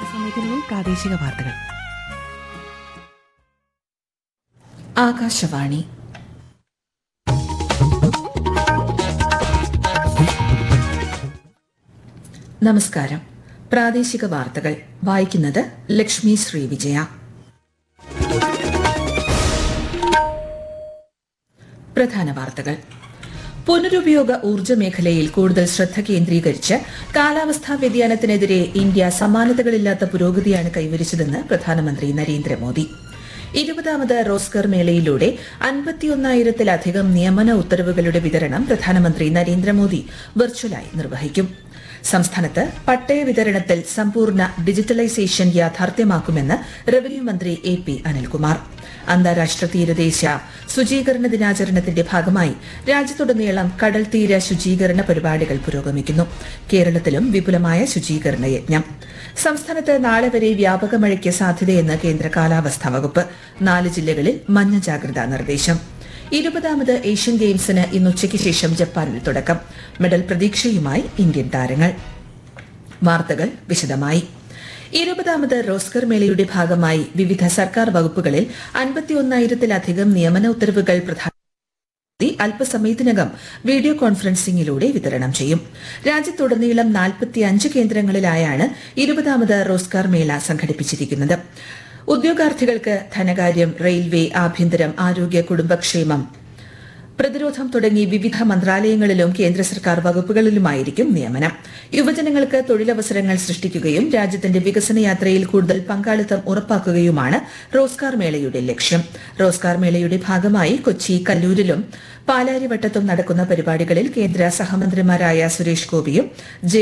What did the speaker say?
സമയത്തിനുള്ളിൽ പ്രാദേശിക വാർത്തകൾ ആകാശവാണി നമസ്കാരം പ്രാദേശിക വാർത്തകൾ വായിക്കുന്നത് ലക്ഷ്മി ശ്രീ വിജയ പ്രധാന വാർത്തകൾ പുനരുപയോഗ ഊർജ്ജ മേഖലയിൽ കൂടുതൽ ശ്രദ്ധ കേന്ദ്രീകരിച്ച് കാലാവസ്ഥാ വ്യതിയാനത്തിനെതിരെ ഇന്ത്യ സമാനതകളില്ലാത്ത പുരോഗതിയാണ് കൈവരിച്ചതെന്ന് പ്രധാനമന്ത്രി നരേന്ദ്രമോദി ഇരുപതാമത് റോസ്കർ മേളയിലൂടെ അൻപത്തിയൊന്നായിരത്തിലധികം നിയമന ഉത്തരവുകളുടെ വിതരണം പ്രധാനമന്ത്രി നരേന്ദ്രമോദി വെർച്വലായി നിർവഹിക്കും സംസ്ഥാനത്ത് പട്ടയ വിതരണത്തിൽ സമ്പൂർണ്ണ ഡിജിറ്റലൈസേഷൻ യാഥാർത്ഥ്യമാക്കുമെന്ന് റവന്യൂ മന്ത്രി എ പി അനിൽകുമാർ അന്താരാഷ്ട്ര തീരദേശ ശുചീകരണ ദിനാചരണത്തിന്റെ ഭാഗമായി രാജ്യത്തുടനീളം കടൽ തീര ശുചീകരണ പരിപാടികൾ പുരോഗമിക്കുന്നു കേരളത്തിലും വിപുലമായ ശുചീകരണ യജ്ഞം സംസ്ഥാനത്ത് നാളെ വരെ വ്യാപക മഴയ്ക്ക് സാധ്യതയെന്ന് കേന്ദ്ര കാലാവസ്ഥാ വകുപ്പ് നാല് ജില്ലകളിൽ മഞ്ഞ ജാഗ്രതാ നിർദ്ദേശം ഇരുപതാമത് ഏഷ്യൻ ഗെയിംസിന് ഇന്ന് ഉച്ചയ്ക്ക് ശേഷം ജപ്പാനിൽ തുടക്കം മെഡൽ പ്രതീക്ഷയുമായി ഇന്ത്യൻ താരങ്ങൾ വാർത്തകൾ വിശദമായി ഇരുപതാമത് റോസ്കർ മേളയുടെ ഭാഗമായി വിവിധ സർക്കാർ വകുപ്പുകളിൽ അൻപത്തിയൊന്നായിരത്തിലധികം നിയമന ഉത്തരവുകൾ പ്രധാന അല്പസമയത്തിനകം വീഡിയോ കോൺഫറൻസിംഗിലൂടെ വിതരണം ചെയ്യും രാജ്യത്തുടനീളം നാൽപ്പത്തിയഞ്ച് കേന്ദ്രങ്ങളിലായാണ് ഇരുപതാമത് റോസ്കാർ മേള സംഘടിപ്പിച്ചിരിക്കുന്നത് ഉദ്യോഗാർത്ഥികൾക്ക് ധനകാര്യം റെയിൽവേ ആഭ്യന്തരം ആരോഗ്യ കുടുംബക്ഷേമം പ്രതിരോധം തുടങ്ങി വിവിധ മന്ത്രാലയങ്ങളിലും കേന്ദ്ര സർക്കാർ വകുപ്പുകളിലുമായിരിക്കും നിയമനം യുവജനങ്ങൾക്ക് തൊഴിലവസരങ്ങൾ സൃഷ്ടിക്കുകയും രാജ്യത്തിന്റെ വികസന യാത്രയിൽ കൂടുതൽ പങ്കാളിത്തം ഉറപ്പാക്കുകയുമാണ് റോസ്കാർ മേളയുടെ ലക്ഷ്യം റോസ്കാർ മേളയുടെ ഭാഗമായി കൊച്ചി കല്ലൂരിലും പാലാരിവട്ടത്തും നടക്കുന്ന പരിപാടികളിൽ കേന്ദ്ര സഹമന്ത്രിമാരായ സുരേഷ് ഗോപിയും ജെ